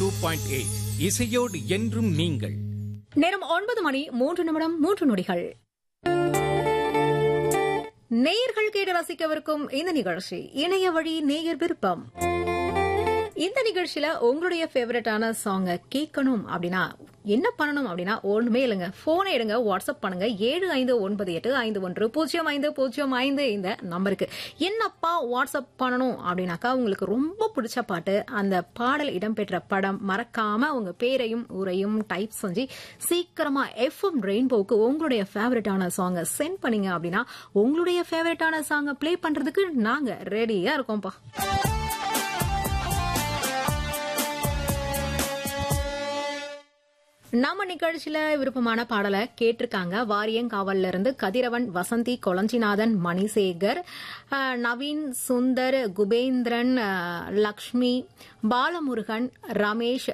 two point eight இசையோடு என்றும் நீங்கள் நேரம் ஒன்பது மணி மூன்று நிமிடம் மூன்று நொடிகள் நேயர்கள் கேட்டு ரசிக்கவிருக்கும் இந்த நிகழ்ச்சி இணைய வழி நேயர் விருப்பம் இந்த நிகழ்ச்சியில உங்களுடைய ஃபேவரட்டான சாங்க கேட்கணும் அப்படின்னா என்ன பண்ணணும் அப்படின்னா ஒண்ணுமே இல்லைங்க போனை எடுங்க வாட்ஸ்அப் பண்ணுங்க ஏழு ஐந்து ஒன்பது எட்டு ஐந்து ஒன்று பூஜ்ஜியம் ஐந்து பூஜ்ஜியம் ஐந்து இந்த நம்பருக்கு என்னப்பா வாட்ஸ்அப் பண்ணணும் அப்படின்னாக்கா உங்களுக்கு ரொம்ப பிடிச்ச பாட்டு அந்த பாடல் இடம்பெற்ற படம் மறக்காம உங்க பேரையும் ஊரையும் டைப் செஞ்சு சீக்கிரமா எஃப்எம் ரெயின்போக்கு உங்களுடைய ஃபேவரட்டான சாங்கை சென்ட் பண்ணீங்க அப்படின்னா உங்களுடைய ஃபேவரட்டான சாங்கை ப்ளே பண்றதுக்கு நாங்க ரெடியா இருக்கோம்ப்பா நம்ம நிகழ்ச்சியில விருப்பமான பாடலை கேட்டிருக்காங்க வாரியங்காவல்ல இருந்து கதிரவன் வசந்தி கொளஞ்சிநாதன் மணிசேகர் அஹ், நவீன் சுந்தர் குபேந்திரன் அஹ், லக்ஷ்மி பாலமுருகன் ரமேஷ்